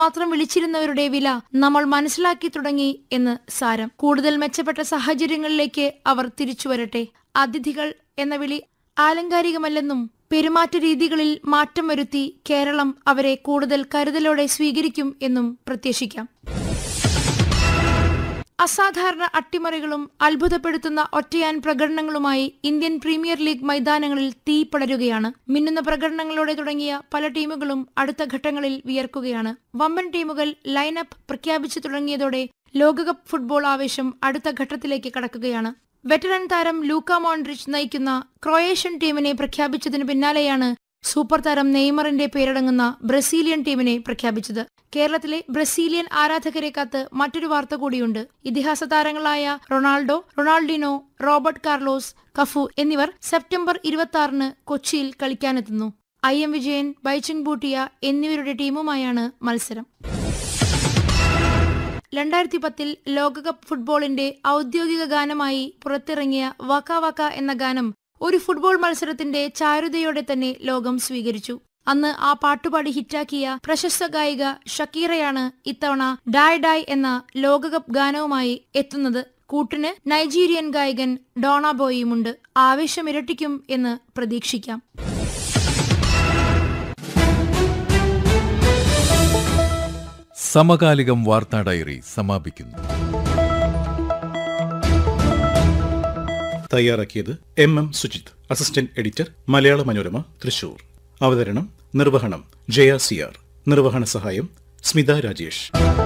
മാത്രം വിളിച്ചിരുന്നവരുടെ വില നമ്മൾ മനസ്സിലാക്കി തുടങ്ങി എന്ന് സാരം കൂടുതൽ മെച്ചപ്പെട്ട സാഹചര്യങ്ങളിലേക്ക് അവർ തിരിച്ചു വരട്ടെ അതിഥികൾ എന്ന വിളി ആലങ്കാരികമല്ലെന്നും പെരുമാറ്റ രീതികളിൽ മാറ്റം വരുത്തി കേരളം അവരെ കൂടുതൽ കരുതലോടെ സ്വീകരിക്കും എന്നും പ്രത്യാശിക്കാം അസാധാരണ അട്ടിമറികളും അത്ഭുതപ്പെടുത്തുന്ന ഒറ്റയാൻ പ്രകടനങ്ങളുമായി ഇന്ത്യൻ പ്രീമിയർ ലീഗ് മൈതാനങ്ങളിൽ തീ പടരുകയാണ് മിന്നുന്ന പ്രകടനങ്ങളോടെ തുടങ്ങിയ പല ടീമുകളും അടുത്ത ഘട്ടങ്ങളിൽ വിയർക്കുകയാണ് വമ്പൻ ടീമുകൾ ലൈനപ്പ് പ്രഖ്യാപിച്ചു തുടങ്ങിയതോടെ ലോകകപ്പ് ഫുട്ബോൾ ആവേശം അടുത്ത ഘട്ടത്തിലേക്ക് കടക്കുകയാണ് വെറ്ററൻ താരം ലൂക്ക മോൺഡ്രിച്ച് നയിക്കുന്ന ക്രൊയേഷ്യൻ ടീമിനെ പ്രഖ്യാപിച്ചതിനു പിന്നാലെയാണ് സൂപ്പർ താരം നെയ്മറിന്റെ പേരടങ്ങുന്ന ബ്രസീലിയൻ ടീമിനെ പ്രഖ്യാപിച്ചത് കേരളത്തിലെ ബ്രസീലിയൻ ആരാധകരെ കാത്ത് മറ്റൊരു വാർത്ത കൂടിയുണ്ട് ഇതിഹാസ താരങ്ങളായ Ronaldo Ronaldinho Robert Carlos Cafu എന്നിവർ സെപ്റ്റംബർ ഇരുപത്തി ആറിന് കൊച്ചിയിൽ കളിക്കാനെത്തുന്നു ഐ എം വിജയൻ ബൈച്ചിങ് ബൂട്ടിയ എന്നിവരുടെ ടീമുമായാണ് മത്സരം രണ്ടായിരത്തി പത്തിൽ ലോകകപ്പ് ഫുട്ബോളിന്റെ ഔദ്യോഗിക ഗാനമായി പുറത്തിറങ്ങിയ വക വക എന്ന ഗാനം ഒരു ഫുട്ബോൾ മത്സരത്തിന്റെ ചാരുതയോടെ തന്നെ ലോകം സ്വീകരിച്ചു അന്ന് ആ പാട്ടുപാടി ഹിറ്റാക്കിയ പ്രശസ്ത ഗായിക ഷക്കീറയാണ് ഇത്തവണ ഡായ് ഡായ് എന്ന ലോകകപ്പ് ഗാനവുമായി എത്തുന്നത് കൂട്ടിന് നൈജീരിയൻ ഗായകൻ ഡോണ ബോയിയുമുണ്ട് ആവേശം ഇരട്ടിക്കും എന്ന് പ്രതീക്ഷിക്കാം സമകാലികം വാർത്താ ഡയറി സമാപിക്കുന്നു തയ്യാറാക്കിയത് M M Sujith assistant editor Malayala Manorama Thrissur അവതരണം നിർവഹണം ജയ സിയാർ നിർവഹണ സഹായം സ്മിത രാജേഷ്